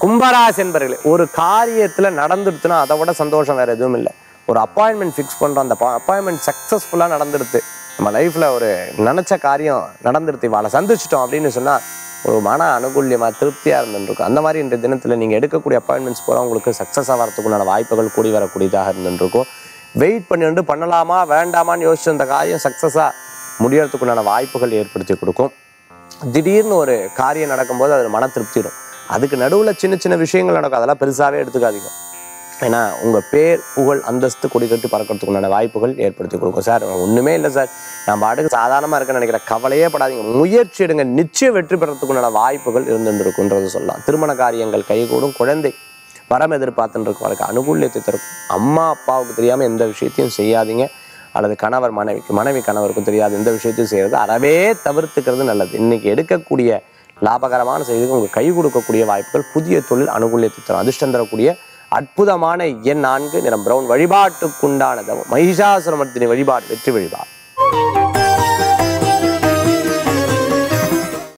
கும்பராசி என்பர்களே ஒரு காரியத்துல நடந்துடுத்துனா அதை விட சந்தோஷம் வேற எதுவும் இல்லை ஒரு அப்பாயின்மெண்ட் ஃபிக்ஸ் பண்றோம் அந்த அப்பாயின்மெண்ட் சக்ஸஸ்ஃபுல்லாக நடந்துடுது நம்ம லைஃப்ல ஒரு நினைச்ச காரியம் நடந்துடுது இவாளை சந்திச்சிட்டோம் அப்படின்னு சொன்னா ஒரு மன அனுகூல்யமா திருப்தியா இருந்துருக்கும் அந்த மாதிரி இன்றைய தினத்துல நீங்க எடுக்கக்கூடிய அப்பாயின்மெண்ட்ஸ் போற உங்களுக்கு சக்ஸஸாக வரதுக்குண்டான வாய்ப்புகள் கூடி வரக்கூடியதாக இருந்துருக்கும் வெயிட் பண்ணிட்டு பண்ணலாமா வேண்டாமான்னு யோசிச்சு அந்த காரியம் சக்ஸஸாக முடியறதுக்குண்டான வாய்ப்புகள் ஏற்படுத்தி கொடுக்கும் திடீர்னு ஒரு காரியம் நடக்கும்போது அது மன திருப்திடும் அதுக்கு நடுவில் சின்ன சின்ன விஷயங்கள் நடக்கும் அதெல்லாம் பெருசாகவே எடுத்துக்காதீங்க ஏன்னா உங்கள் பேர் புகழ் அந்தஸ்து கொடி கட்டி பறக்கிறதுக்கு உண்டான வாய்ப்புகள் ஏற்படுத்தி கொடுக்கும் சார் ஒன்றுமே இல்லை சார் நான் பாட்டுக்கு சாதாரணமாக இருக்கேன்னு நினைக்கிறேன் கவலையே படாதீங்க முயற்சி எடுங்க நிச்சயம் வெற்றி பெறத்துக்கு உண்டான வாய்ப்புகள் இருந்துருக்குன்றது சொல்லலாம் திருமண காரியங்கள் கைகூடும் குழந்தை வரம் எதிர்பார்த்துட்டு இருக்கவங்களுக்கு அனுகூல்யத்தை தரும் அம்மா அப்பாவுக்கு தெரியாமல் எந்த விஷயத்தையும் செய்யாதீங்க அல்லது கணவர் மனைவிக்கு மனைவி கணவருக்கும் தெரியாது எந்த விஷயத்தையும் செய்யறது அறவே தவிர்த்துக்கிறது நல்லது இன்னைக்கு எடுக்கக்கூடிய லாபகரமான செய்திக்கு உங்களுக்கு கை கொடுக்கக்கூடிய வாய்ப்புகள் புதிய தொழில் அனுகூல்யத்தை தரும் அதிர்ஷ்டம் தரக்கூடிய அற்புதமான எண் நான்கு நிறம் பிரவுன் வழிபாட்டுக்குண்டானது மகிஷாசுரமர்த்தினி வழிபாடு வெற்றி வழிபாடு